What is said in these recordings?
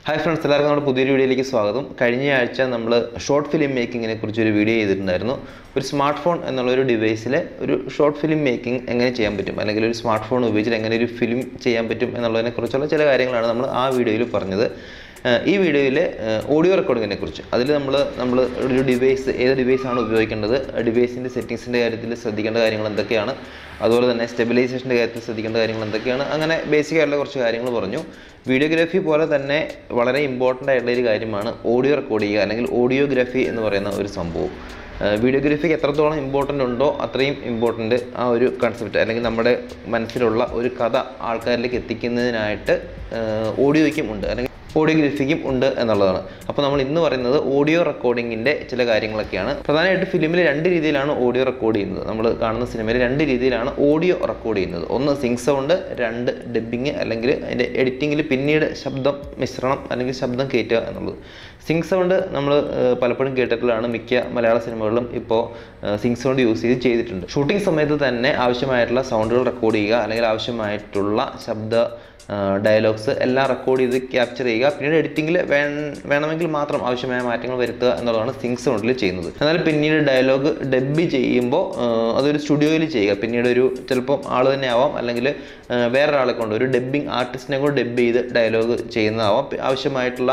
hi friends എല്ലാവർക്കും നമ്മുടെ പുതിയൊരു വീഡിയോയിലേക്ക് സ്വാഗതം കഴിഞ്ഞ ആഴ്ച നമ്മൾ ഷോർട്ട് ഫിലിം മേക്കിങ്ങിനെ കുറിച്ച് ഒരു വീഡിയോ ചെയ്തിട്ടുണ്ടായിരുന്നു ഒരു സ്മാർട്ട് ഫോൺ എന്നുള്ള ഒരു ഡിവൈസിൽ ഒരു ഷോർട്ട് ഫിലിം മേക്കിംഗ് എങ്ങനെ ചെയ്യാൻ പറ്റും അല്ലെങ്കിൽ ഒരു സ്മാർട്ട് ഫോൺ ഉപയോഗിച്ചിട്ട് എങ്ങനെ ഒരു ഫിലിം ചെയ്യാൻ പറ്റും എന്നുള്ളതിനെ കുറിച്ചുള്ള ചില കാര്യങ്ങളാണ് നമ്മൾ ആ വീഡിയോയിൽ പറഞ്ഞത് ഏഹ് ഈ വീഡിയോയിൽ ഓഡിയോ റെക്കോർഡിങ്ങിനെ കുറിച്ച് അതിൽ നമ്മൾ നമ്മൾ ഒരു ഡിവൈസ് ഏത് ഡിവൈസാണ് ഉപയോഗിക്കേണ്ടത് ഡിവൈസിൻ്റെ സെറ്റിങ്സിൻ്റെ കാര്യത്തിൽ ശ്രദ്ധിക്കേണ്ട കാര്യങ്ങൾ എന്തൊക്കെയാണ് അതുപോലെ തന്നെ സ്റ്റെബിലൈസേഷൻ്റെ കാര്യത്തിൽ ശ്രദ്ധിക്കേണ്ട കാര്യങ്ങൾ എന്തൊക്കെയാണ് അങ്ങനെ ബേസിക് ആയിട്ടുള്ള കുറച്ച് കാര്യങ്ങൾ പറഞ്ഞു വീഡിയോഗ്രാഫി പോലെ തന്നെ വളരെ ഇമ്പോർട്ടൻ്റ് ആയിട്ടുള്ള ഒരു കാര്യമാണ് ഓഡിയോ റെക്കോർഡ് ചെയ്യുക അല്ലെങ്കിൽ ഓഡിയോഗ്രാഫി എന്ന് പറയുന്ന ഒരു സംഭവം വീഡിയോഗ്രാഫിക്ക് എത്രത്തോളം ഇമ്പോർട്ടൻ്റ് ഉണ്ടോ അത്രയും ഇമ്പോർട്ടൻ്റ് ആ ഒരു കൺസെപ്റ്റ് അല്ലെങ്കിൽ നമ്മുടെ മനസ്സിലുള്ള ഒരു കഥ ആൾക്കാരിലേക്ക് എത്തിക്കുന്നതിനായിട്ട് ഓഡിയോയ്ക്കും ഉണ്ട് അല്ലെങ്കിൽ ഓഡിയോഗ്രാഫിക്കും ഉണ്ട് എന്നുള്ളതാണ് അപ്പോൾ നമ്മൾ ഇന്ന് പറയുന്നത് ഓഡിയോ റെക്കോർഡിങ്ങിൻ്റെ ചില കാര്യങ്ങളൊക്കെയാണ് പ്രധാനമായിട്ട് ഫിലിമിൽ രണ്ട് രീതിയിലാണ് ഓഡിയോ റെക്കോർഡ് ചെയ്യുന്നത് നമ്മൾ കാണുന്ന സിനിമയിൽ രണ്ട് രീതിയിലാണ് ഓഡിയോ റെക്കോർഡ് ചെയ്യുന്നത് ഒന്ന് സിങ് സൗണ്ട് രണ്ട് ഡബ്ബിങ് അല്ലെങ്കിൽ അതിൻ്റെ എഡിറ്റിങ്ങിൽ പിന്നീട് ശബ്ദം മിശ്രണം അല്ലെങ്കിൽ ശബ്ദം കയറ്റുക എന്നുള്ളത് സിങ് സൗണ്ട് നമ്മൾ പലപ്പോഴും കേട്ടിട്ടുള്ളതാണ് മിക്ക മലയാള സിനിമകളിലും ഇപ്പോൾ സിങ് സൗണ്ട് യൂസ് ചെയ്ത് ചെയ്തിട്ടുണ്ട് ഷൂട്ടിംഗ് സമയത്ത് തന്നെ ആവശ്യമായിട്ടുള്ള സൗണ്ടുകൾ റെക്കോർഡ് ചെയ്യുക അല്ലെങ്കിൽ ആവശ്യമായിട്ടുള്ള ശബ്ദ ഡയലോഗ്സ് എല്ലാം റെക്കോർഡ് ചെയ്ത് ക്യാപ്ചർ ചെയ്യുക പിന്നീട് എഡിറ്റിങ്ങിൽ വേണമെങ്കിൽ മാത്രം ആവശ്യമായ മാറ്റങ്ങൾ വരുത്തുക എന്നുള്ളതാണ് സിങ് സൗണ്ടിൽ ചെയ്യുന്നത് എന്നാൽ പിന്നീട് ഡയലോഗ് ഡബ്ബ് ചെയ്യുമ്പോൾ അതൊരു സ്റ്റുഡിയോയിൽ ചെയ്യുക പിന്നീട് ഒരു ചിലപ്പോൾ ആൾ തന്നെ ആവാം അല്ലെങ്കിൽ വേറൊരാളെ കൊണ്ട് ഒരു ഡബ്ബിങ് ആർട്ടിസ്റ്റിനെ കൊണ്ട് ഡബ്ബ് ചെയ്ത് ഡയലോഗ് ചെയ്യുന്നതാവാം ആവശ്യമായിട്ടുള്ള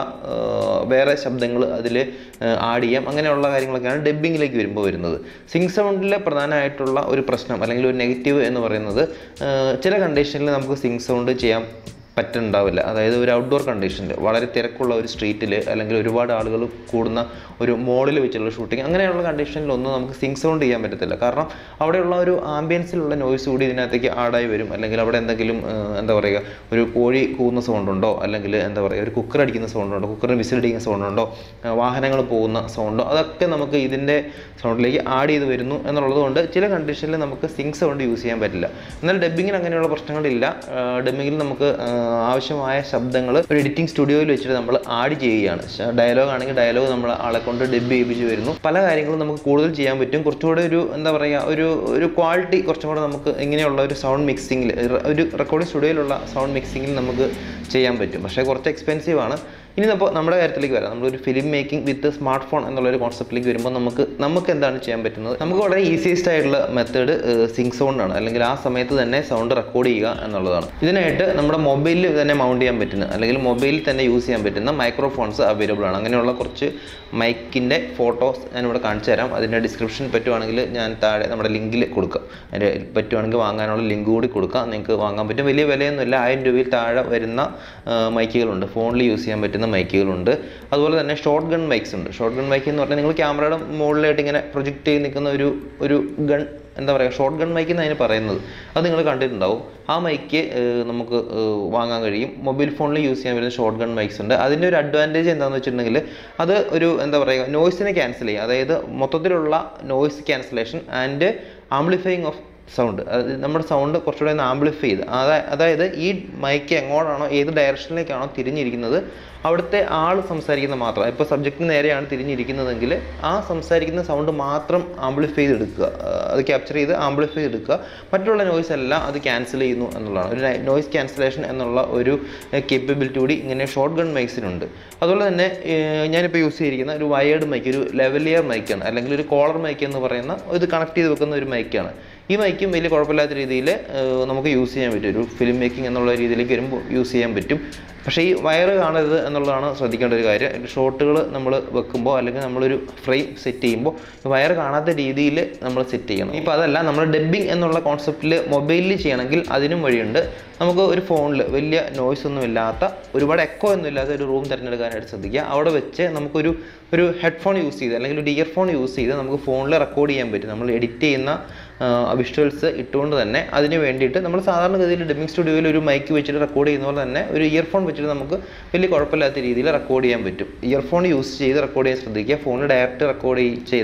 വേറെ ശബ്ദങ്ങൾ അതിൽ ആഡ് ചെയ്യാം അങ്ങനെയുള്ള കാര്യങ്ങളൊക്കെയാണ് ഡബ്ബിങ്ങിലേക്ക് വരുമ്പോൾ വരുന്നത് സിങ് സൗണ്ടിലെ പ്രധാനമായിട്ടുള്ള ഒരു പ്രശ്നം അല്ലെങ്കിൽ ഒരു നെഗറ്റീവ് എന്ന് പറയുന്നത് ചില കണ്ടീഷനിൽ നമുക്ക് സിങ് സൗണ്ട് ചെയ്യാൻ പറ്റുന്നുണ്ടാവില്ല അതായത് ഒരു ഔട്ട്ഡോർ കണ്ടീഷനിൽ വളരെ തിരക്കുള്ള ഒരു സ്ട്രീറ്റിൽ അല്ലെങ്കിൽ ഒരുപാട് ആളുകൾ കൂടുന്ന ഒരു മോളിൽ വെച്ചുള്ള ഷൂട്ടിംഗ് അങ്ങനെയുള്ള കണ്ടീഷനിലൊന്നും നമുക്ക് സിങ് സൗണ്ട് ചെയ്യാൻ പറ്റത്തില്ല കാരണം അവിടെയുള്ള ഒരു ആംബിയൻസിലുള്ള നോയ്സ് കൂടി ഇതിനകത്തേക്ക് ആഡായി വരും അല്ലെങ്കിൽ അവിടെ എന്തെങ്കിലും എന്താ പറയുക ഒരു കോഴി കൂവുന്ന സൗണ്ട് ഉണ്ടോ അല്ലെങ്കിൽ എന്താ പറയുക ഒരു കുക്കർ അടിക്കുന്ന സൗണ്ട് ഉണ്ടോ കുക്കറിന് വിസിലടിക്കുന്ന സൗണ്ട് ഉണ്ടോ വാഹനങ്ങൾ പോകുന്ന സൗണ്ടോ അതൊക്കെ നമുക്ക് ഇതിൻ്റെ സൗണ്ടിലേക്ക് ആഡ് ചെയ്ത് വരുന്നു എന്നുള്ളത് കൊണ്ട് ചില കണ്ടീഷനിൽ നമുക്ക് സിങ് സൗണ്ട് യൂസ് ചെയ്യാൻ പറ്റില്ല എന്നാൽ ഡബ്ബിങ്ങിന് അങ്ങനെയുള്ള പ്രശ്നങ്ങളില്ല ഡബ്ബിങ്ങിൽ നമുക്ക് ആവശ്യമായ ശബ്ദങ്ങൾ ഒരു എഡിറ്റിംഗ് സ്റ്റുഡിയോയിൽ വെച്ചിട്ട് നമ്മൾ ആഡ് ചെയ്യുകയാണ് ഡയലോഗ് ആണെങ്കിൽ ഡയലോഗ് നമ്മൾ ആളെ കൊണ്ട് ഡബ് ചെയ്യിപ്പിച്ച് വരുന്നു പല കാര്യങ്ങളും നമുക്ക് കൂടുതൽ ചെയ്യാൻ പറ്റും കുറച്ചുകൂടെ ഒരു എന്താ പറയുക ഒരു ഒരു ക്വാളിറ്റി കുറച്ചും കൂടെ നമുക്ക് ഇങ്ങനെയുള്ള ഒരു സൗണ്ട് മിക്സിങ്ങിൽ ഒരു റെക്കോർഡിംഗ് സ്റ്റുഡിയോയിലുള്ള സൗണ്ട് മിക്സിങ്ങിൽ നമുക്ക് ചെയ്യാൻ പറ്റും പക്ഷേ കുറച്ച് എക്സ്പെൻസീവ് ആണ് ഇനി അപ്പോൾ നമ്മുടെ കാര്യത്തിലേക്ക് വരാം നമ്മളൊരു film making with smartphone എന്നുള്ളൊരു കോൺസെപ്റ്റിലേക്ക് വരുമ്പോൾ നമുക്ക് നമുക്ക് എന്താണ് ചെയ്യാൻ പറ്റുന്നത് നമുക്ക് വളരെ ഈസിയസ്റ്റ് ആയിട്ടുള്ള മെത്തേഡ് സിങ് സൗണ്ടാണ് അല്ലെങ്കിൽ ആ സമയത്ത് തന്നെ സൗണ്ട് റെക്കോർഡ് ചെയ്യുക എന്നുള്ളതാണ് ഇതിനായിട്ട് നമ്മുടെ മൊബൈലിൽ തന്നെ മൗണ്ട് ചെയ്യാൻ പറ്റുന്ന അല്ലെങ്കിൽ മൊബൈലിൽ തന്നെ യൂസ് ചെയ്യാൻ പറ്റുന്ന മൈക്രോഫോൺസ് അവൈലബിൾ ആണ് അങ്ങനെയുള്ള കുറച്ച് മൈക്കിൻ്റെ ഫോട്ടോസ് ഞാനിവിടെ കാണിച്ചു തരാം അതിൻ്റെ ഡിസ്ക്രിപ്ഷൻ പറ്റുവാണെങ്കിൽ ഞാൻ താഴെ നമ്മുടെ ലിങ്കിൽ കൊടുക്കാം അതിൻ്റെ പറ്റുവാണെങ്കിൽ വാങ്ങാനുള്ള ലിങ്ക് കൂടി കൊടുക്കാം നിങ്ങൾക്ക് വാങ്ങാൻ പറ്റും വലിയ വിലയൊന്നുമില്ല ആയിരം രൂപയിൽ താഴെ വരുന്ന മൈക്കുകളുണ്ട് ഫോണിൽ യൂസ് ചെയ്യാൻ പറ്റുന്ന മൈക്കുകളുണ്ട് അതുപോലെ തന്നെ ഷോർട്ട് ഗൺ മൈക്സ് ഉണ്ട് ഷോർട്ട് ഗൺ മൈക്ക് എന്ന് പറഞ്ഞാൽ നിങ്ങൾ ക്യാമറയുടെ മുകളിലായിട്ട് ഇങ്ങനെ പ്രൊജക്റ്റ് ചെയ്ത് നിൽക്കുന്ന ഒരു ഒരു ഗൺ എന്താ പറയുക ഷോർട്ട് ഗൺ മൈക്ക് എന്ന് അതിന് പറയുന്നത് അത് നിങ്ങൾ കണ്ടിട്ടുണ്ടാവും ആ മൈക്ക് നമുക്ക് വാങ്ങാൻ കഴിയും മൊബൈൽ ഫോണിൽ യൂസ് ചെയ്യാൻ വരുന്ന ഷോർട്ട് ഗൺ മൈക്സ് ഉണ്ട് അതിൻ്റെ ഒരു അഡ്വാൻറ്റേജ് എന്താണെന്ന് വെച്ചിട്ടുണ്ടെങ്കിൽ അത് ഒരു എന്താ പറയുക നോയ്സിനെ ക്യാൻസൽ ചെയ്യും അതായത് മൊത്തത്തിലുള്ള noise cancellation and amplifying of sound അത് നമ്മുടെ സൗണ്ട് കുറച്ചുകൂടെ ഒന്ന് ആംപ്ലിഫൈ ചെയ്ത് അതായത് ഈ മൈക്ക് എങ്ങോട്ടാണോ ഏത് ഡയറക്ഷനിലേക്കാണോ തിരിഞ്ഞിരിക്കുന്നത് അവിടുത്തെ ആൾ സംസാരിക്കുന്ന മാത്രം ഇപ്പോൾ സബ്ജക്റ്റിന് നേരെയാണ് തിരിഞ്ഞിരിക്കുന്നതെങ്കിൽ ആ സംസാരിക്കുന്ന സൗണ്ട് മാത്രം ആംപ്ലിഫൈ ചെയ്തെടുക്കുക അത് ക്യാപ്ചർ ചെയ്ത് ആംപ്ലിഫൈ ചെയ്തെടുക്കുക മറ്റുള്ള നോയ്സ് എല്ലാം അത് ക്യാൻസൽ ചെയ്യുന്നു എന്നുള്ളതാണ് ഒരു നോയ്സ് ക്യാൻസലേഷൻ എന്നുള്ള ഒരു കേപ്പബിലിറ്റി കൂടി ഇങ്ങനെ ഷോർട്ട് ഗൺ മൈക്സിനുണ്ട് അതുപോലെ തന്നെ ഞാനിപ്പോൾ യൂസ് ചെയ്തിരിക്കുന്ന ഒരു വയേർഡ് മൈക്ക് ഒരു ലെവലിയർ മൈക്കാണ് അല്ലെങ്കിൽ ഒരു കോളർ മൈക്ക് എന്ന് പറയുന്ന ഇത് കണക്ട് ചെയ്ത് വെക്കുന്ന ഒരു മൈക്കാണ് ഈ മൈക്കും വലിയ കുഴപ്പമില്ലാത്ത രീതിയിൽ നമുക്ക് യൂസ് ചെയ്യാൻ പറ്റും ഒരു ഫിലിം മേക്കിംഗ് എന്നുള്ള രീതിയിലേക്ക് വരുമ്പോൾ യൂസ് ചെയ്യാൻ പറ്റും പക്ഷേ ഈ വയറ് കാണരുത് എന്നുള്ളതാണ് ശ്രദ്ധിക്കേണ്ട ഒരു കാര്യം ഷോട്ടുകൾ നമ്മൾ വെക്കുമ്പോൾ അല്ലെങ്കിൽ നമ്മളൊരു ഫ്രെയിം സെറ്റ് ചെയ്യുമ്പോൾ വയറ് കാണാത്ത രീതിയിൽ നമ്മൾ സെറ്റ് ചെയ്യണം ഇപ്പോൾ അതല്ല നമ്മൾ ഡബ്ബിംഗ് എന്നുള്ള കോൺസെപ്റ്റിൽ മൊബൈലിൽ ചെയ്യണമെങ്കിൽ അതിനും വഴിയുണ്ട് നമുക്ക് ഒരു ഫോണിൽ വലിയ നോയ്സ് ഒന്നും ഇല്ലാത്ത ഒരുപാട് എക്കോ ഒന്നും ഇല്ലാത്ത ഒരു റൂം തിരഞ്ഞെടുക്കാനായിട്ട് ശ്രദ്ധിക്കുക അവിടെ വെച്ച് നമുക്കൊരു ഒരു ഹെഡ്ഫോൺ യൂസ് ചെയ്ത് അല്ലെങ്കിൽ ഒരു ഇയർഫോൺ യൂസ് ചെയ്ത് നമുക്ക് ഫോണിൽ റെക്കോർഡ് ചെയ്യാൻ പറ്റും നമ്മൾ എഡിറ്റ് ചെയ്യുന്ന വിഷ്വൽസ് ഇട്ടുകൊണ്ട് തന്നെ അതിന് വേണ്ടിയിട്ട് നമ്മൾ സാധാരണഗതിയിൽ ഡബ്ബിംഗ് സ്റ്റുഡിയോയിൽ ഒരു മൈക്ക് വെച്ചിട്ട് റെക്കോർഡ് ചെയ്യുന്ന പോലെ തന്നെ ഒരു ഇയർഫോൺ വെച്ചിട്ട് നമുക്ക് വലിയ കുഴപ്പമില്ലാത്ത രീതിയിൽ റെക്കോർഡ് ചെയ്യാൻ പറ്റും ഇയർഫോൺ യൂസ് ചെയ്ത് റെക്കോർഡ് ചെയ്യാൻ ശ്രദ്ധിക്കുക ഫോണിൽ ഡയറക്റ്റ് റെക്കോർഡ് ചെയ്താൽ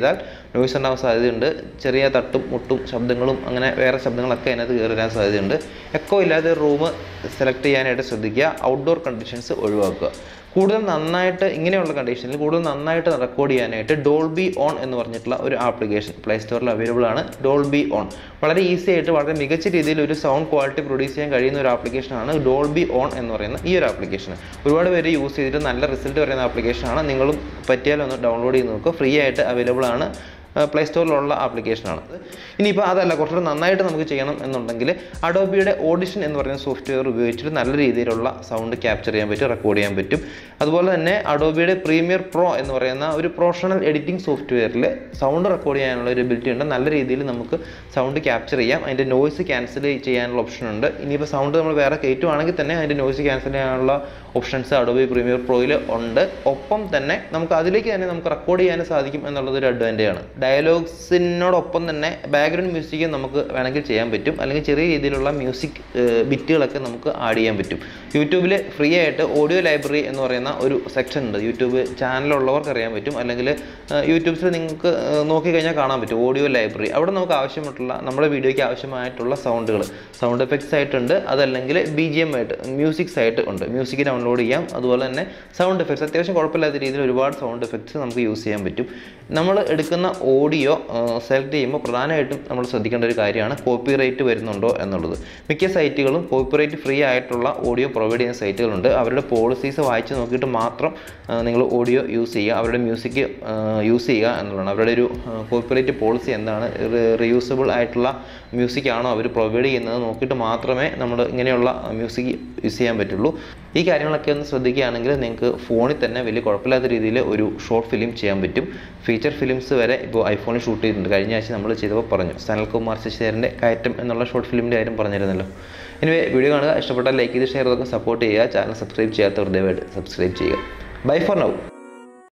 നോയ്സ് ഉണ്ടാവാൻ സാധ്യതയുണ്ട് ചെറിയ തട്ടും മുട്ടും ശബ്ദങ്ങളും അങ്ങനെ വേറെ ശബ്ദങ്ങളൊക്കെ അതിനകത്ത് കയറി വരാൻ സാധ്യതയുണ്ട് എക്കോ ഇല്ലാതെ ഒരു റൂം സെലക്ട് ചെയ്യാനായിട്ട് ശ്രദ്ധിക്കുക ഔട്ട്ഡോർ കണ്ടീഷൻസ് ഒഴിവാക്കുക കൂടുതൽ നന്നായിട്ട് ഇങ്ങനെയുള്ള കണ്ടീഷനിൽ കൂടുതൽ നന്നായിട്ട് റെക്കോർഡ് ചെയ്യാനായിട്ട് ഡോൾബി ഓൺ എന്ന് പറഞ്ഞിട്ടുള്ള ഒരു ആപ്ലിക്കേഷൻ പ്ലേ സ്റ്റോറിൽ അവൈലബിൾ ആണ് ഡോൾബി ഓൺ വളരെ ഈസി ആയിട്ട് വളരെ മികച്ച രീതിയിൽ ഒരു സൗണ്ട് ക്വാളിറ്റി പ്രൊഡ്യൂസ് ചെയ്യാൻ കഴിയുന്ന ഒരു ആപ്ലിക്കേഷനാണ് ഡോൾബി ഓൺ എന്ന് പറയുന്ന ഈ ഒരു ആപ്ലിക്കേഷൻ ഒരുപാട് പേര് യൂസ് ചെയ്തിട്ട് നല്ല റിസൾട്ട് പറയുന്ന ആപ്ലിക്കേഷനാണ് നിങ്ങളും പറ്റിയാൽ ഒന്ന് ഡൗൺലോഡ് ചെയ്ത് നോക്കുക ഫ്രീ ആയിട്ട് അവൈലബിൾ ആണ് പ്ലേ സ്റ്റോറിലുള്ള ആപ്ലിക്കേഷനാണ് ഇനിയിപ്പോൾ അതല്ല കുറച്ചുകൂടെ നന്നായിട്ട് നമുക്ക് ചെയ്യണം എന്നുണ്ടെങ്കിൽ അഡോബിയുടെ ഓഡിഷൻ എന്ന് പറയുന്ന സോഫ്റ്റ്വെയർ ഉപയോഗിച്ചിട്ട് നല്ല രീതിയിലുള്ള സൗണ്ട് ക്യാപ്ചർ ചെയ്യാൻ പറ്റും റെക്കോർഡ് ചെയ്യാൻ പറ്റും അതുപോലെ തന്നെ അഡോബിയുടെ പ്രീമിയർ പ്രോ എന്ന് പറയുന്ന ഒരു പ്രൊഫഷണൽ എഡിറ്റിംഗ് സോഫ്റ്റ്വെയറിൽ സൗണ്ട് റെക്കോർഡ് ചെയ്യാനുള്ള ഒരു എബിലിറ്റി ഉണ്ട് നല്ല രീതിയിൽ നമുക്ക് സൗണ്ട് ക്യാപ്ചർ ചെയ്യാം അതിൻ്റെ നോയ്സ് ക്യാൻസൽ ചെയ്യാനുള്ള ഓപ്ഷൻ ഉണ്ട് ഇനിയിപ്പോൾ സൗണ്ട് നമ്മൾ വേറെ കയറ്റുവാണെങ്കിൽ തന്നെ അതിൻ്റെ നോയ്സ് ക്യാൻസൽ ചെയ്യാനുള്ള ഓപ്ഷൻസ് അഡോബി പ്രീമിയർ പ്രോയിൽ ഉണ്ട് ഒപ്പം തന്നെ നമുക്ക് അതിലേക്ക് തന്നെ നമുക്ക് റെക്കോർഡ് ചെയ്യാൻ സാധിക്കും എന്നുള്ളത് ഒരു അഡ്വാൻറ്റേജ് ആണ് ഡയലോഗ്സിനോടൊപ്പം തന്നെ ബാക്ക്ഗ്രൗണ്ട് മ്യൂസിക് നമുക്ക് വേണമെങ്കിൽ ചെയ്യാൻ പറ്റും അല്ലെങ്കിൽ ചെറിയ രീതിയിലുള്ള മ്യൂസിക് ബിറ്റുകളൊക്കെ നമുക്ക് ആഡ് ചെയ്യാൻ പറ്റും യൂട്യൂബിൽ ഫ്രീ ആയിട്ട് ഓഡിയോ ലൈബ്രറി എന്ന് പറയുന്ന ഒരു സെക്ഷൻ ഉണ്ട് യൂട്യൂബ് ചാനലുള്ളവർക്ക് അറിയാൻ പറ്റും അല്ലെങ്കിൽ യൂട്യൂബ്സിൽ നിങ്ങൾക്ക് നോക്കിക്കഴിഞ്ഞാൽ കാണാൻ പറ്റും ഓഡിയോ ലൈബ്രറി അവിടെ നമുക്ക് ആവശ്യമായിട്ടുള്ള നമ്മുടെ വീഡിയോയ്ക്ക് ആവശ്യമായിട്ടുള്ള സൗണ്ടുകൾ സൗണ്ട് എഫക്ട്സ് ആയിട്ടുണ്ട് അതല്ലെങ്കിൽ ബി ജി എം ആയിട്ട് മ്യൂസിക്സ് ആയിട്ട് ഉണ്ട് മ്യൂസിക് ഡൗൺലോഡ് ചെയ്യാം അതുപോലെ തന്നെ സൗണ്ട് എഫക്ട്സ് അത്യാവശ്യം കുഴപ്പമില്ലാത്ത രീതിയിൽ ഒരുപാട് സൗണ്ട് എഫക്ട്സ് നമുക്ക് യൂസ് ചെയ്യാൻ പറ്റും നമ്മൾ എടുക്കുന്ന ഓഡിയോ സെലക്ട് ചെയ്യുമ്പോൾ പ്രധാനമായിട്ടും നമ്മൾ ശ്രദ്ധിക്കേണ്ട ഒരു കാര്യമാണ് കോപ്പി റൈറ്റ് വരുന്നുണ്ടോ എന്നുള്ളത് മിക്ക സൈറ്റുകളും കോപ്പി റൈറ്റ് ഫ്രീ ആയിട്ടുള്ള ഓഡിയോ പ്രൊവൈഡ് ചെയ്യുന്ന സൈറ്റുകളുണ്ട് അവരുടെ പോളിസീസ് വായിച്ച് നോക്കിയിട്ട് മാത്രം നിങ്ങൾ ഓഡിയോ യൂസ് ചെയ്യുക അവരുടെ മ്യൂസിക് യൂസ് ചെയ്യുക എന്നുള്ളതാണ് അവരുടെ ഒരു കോപ്പി റൈറ്റ് പോളിസി എന്താണ് റീയൂസബിൾ ആയിട്ടുള്ള മ്യൂസിക് ആണോ അവർ പ്രൊവൈഡ് ചെയ്യുന്നത് നോക്കിയിട്ട് മാത്രമേ നമ്മൾ ഇങ്ങനെയുള്ള മ്യൂസിക് യൂസ് ചെയ്യാൻ പറ്റുള്ളൂ ഈ കാര്യങ്ങളൊക്കെ ഒന്ന് ശ്രദ്ധിക്കുകയാണെങ്കിൽ നിങ്ങൾക്ക് ഫോണിൽ തന്നെ വലിയ കുഴപ്പമില്ലാത്ത രീതിയിൽ ഒരു ഷോർട്ട് ഫിലിം ചെയ്യാൻ പറ്റും ഫീച്ചർ ഫിലിംസ് വരെ ഇപ്പോൾ ഐഫോണിൽ ഷൂട്ട് ചെയ്തിട്ടുണ്ട് കഴിഞ്ഞ ആഴ്ച നമ്മൾ ചെയ്തപ്പോൾ പറഞ്ഞു സനൽകുമാർ ശശിധരൻ്റെ കയറ്റം എന്നുള്ള ഷോർട്ട് ഫിലിമിൻ്റെ കാര്യം പറഞ്ഞിരുന്നല്ലോ ഇനി വീഡിയോ കാണുക ഇഷ്ടപ്പെട്ടാൽ ലൈക്ക് ചെയ്ത് ഷെയർ ചെയ്തൊക്കെ സപ്പോർട്ട് ചെയ്യുക ചാനൽ സബ്സ്ക്രൈബ് ചെയ്യാത്തവർ ദയവായിട്ട് സബ്സ്ക്രൈബ് ചെയ്യുക ബൈ ഫോർ നൗ